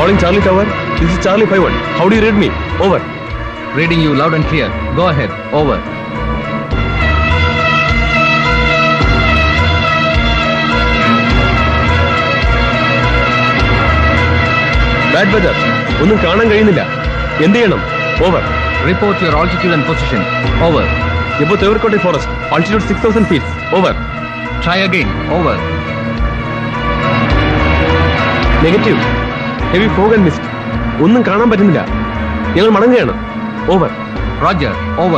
Calling Charlie Tower. This is Charlie 51. How do you read me? Over. Reading you loud and clear. Go ahead. Over. Bad weather. ഒന്നും കാണാൻ കഴിയുന്നില്ല എന്ത് ചെയ്യണം over Report your altitude and position. Over. ഇപ്പോൾ തേവർക്കോട്ടെ forest altitude six thousand feet over Try again. Over. Negative heavy fog and mist ഒന്നും കാണാൻ പറ്റുന്നില്ല ഞങ്ങൾ മടങ്ങുകയാണ് over Roger. Over.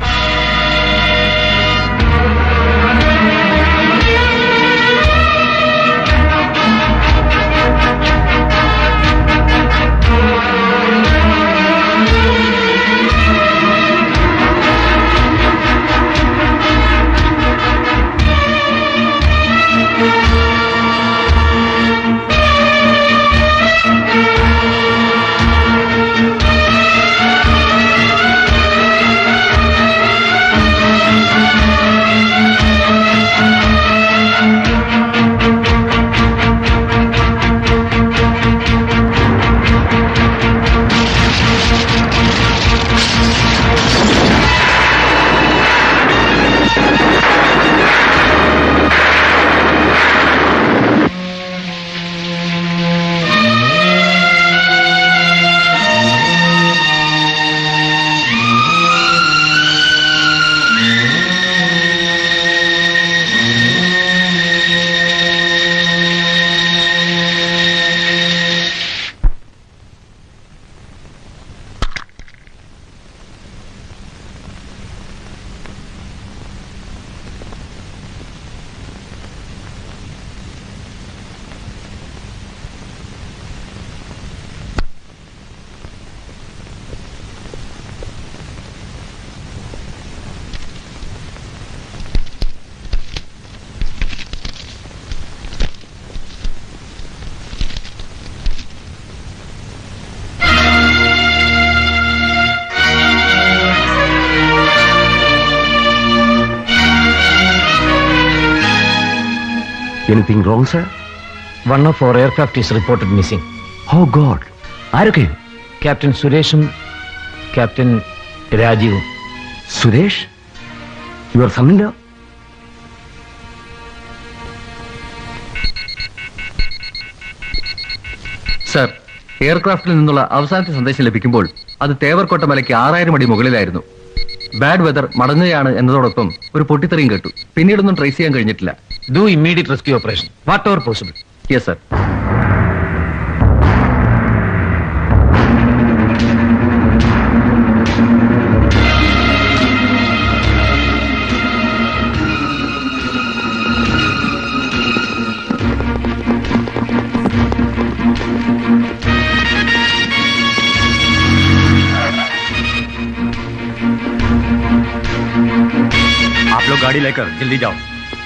Anything wrong sir one of our aircraft is reported missing oh god ആരൊക്കെ captain സുരേഷും captain രാജീവും Suresh your സണ്ണിൻ്റെ sir എയർക്രാഫ്റ്റിൽ നിന്നുള്ള അവസാനത്തെ സന്ദേശം ലഭിക്കുമ്പോൾ അത് തേവർക്കോട്ട മലയ്ക്ക് ആറായിരം അടി മുകളിലായിരുന്നു ബാഡ് വെതർ മടങ്ങുകയാണ് എന്നതോടൊപ്പം ഒരു പൊട്ടിത്തെറിയും കേട്ടു പിന്നീടൊന്നും ട്രേസ് ചെയ്യാൻ കഴിഞ്ഞിട്ടില്ല do immediate rescue operation whatever possible yes sir आप लोग गाड़ी लेकर जल्दी जाओ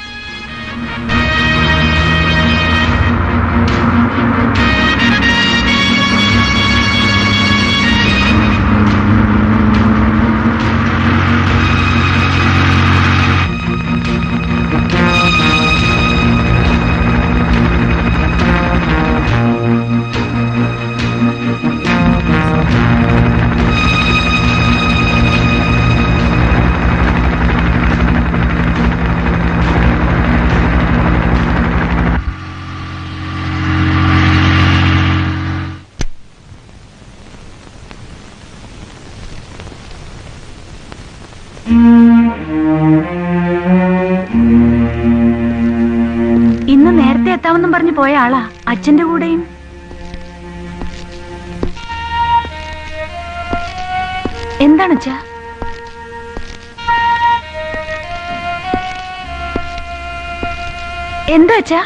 ഇന്ന് നേരത്തെ എത്താമെന്നും പറഞ്ഞു പോയ ആളാ അച്ഛന്റെ കൂടെയും എന്താണ് അച്ഛാ എന്താ അച്ഛാ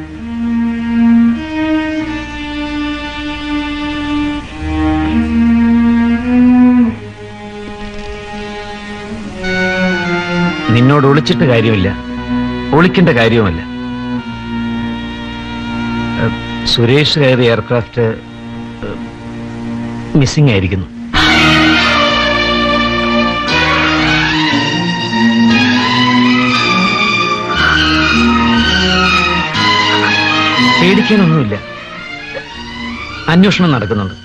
നിന്നോട് ഒളിച്ചിട്ട് കാര്യമില്ല ഒളിക്കേണ്ട കാര്യവുമല്ല ഏഹ്, സുരേഷ് കയറിയ എയർക്രാഫ്റ്റ് മിസ്സിംഗ് ആയിരിക്കുന്നു പേടിക്കാനൊന്നുമില്ല അന്വേഷണം നടക്കുന്നുണ്ട്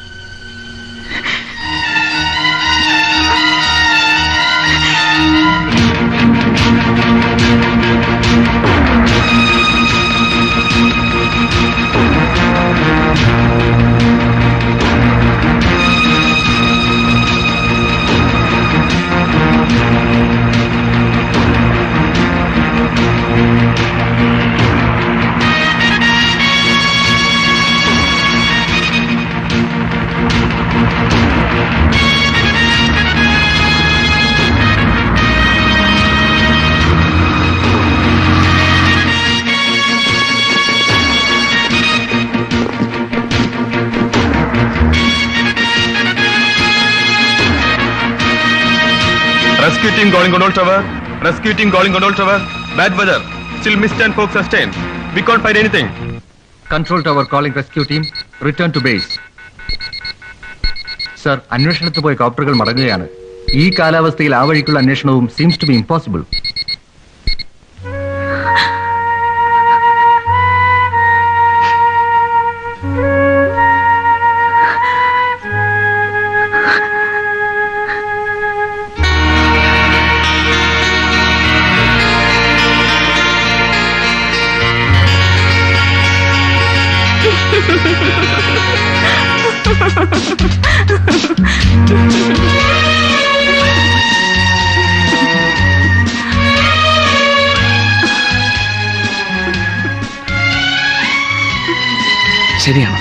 Rescue team calling control tower. Rescue team calling control tower. Bad weather. Still mist and fog sustained. We can't find anything. Control tower calling rescue team return to base sir അന്വേഷണത്തിൽ പോയ കോപ്റ്ററുകൾ മടങ്ങുകയാണ് ഈ കാലാവസ്ഥയിൽ ആ വഴിക്കുള്ള അന്വേഷണവും സീംസ് ടു ബി ഇമ്പോസിബിൾ ശരിയാണ്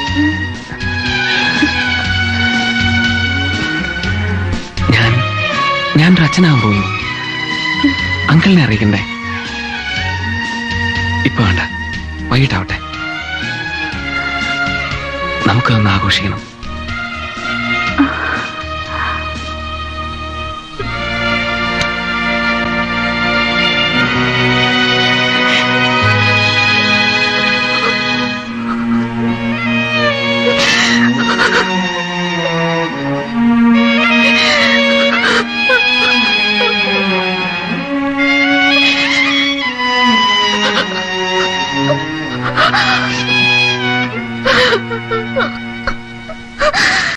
ഞാൻ ഞാൻ ഒരു അച്ഛനാകാൻ പോകുന്നു അങ്കിളിനെ അറിയിക്കണ്ടേ ഇപ്പൊ വേണ്ട വൈകിട്ടാവട്ടെ നമുക്കൊന്ന് ആഘോഷിക്കണം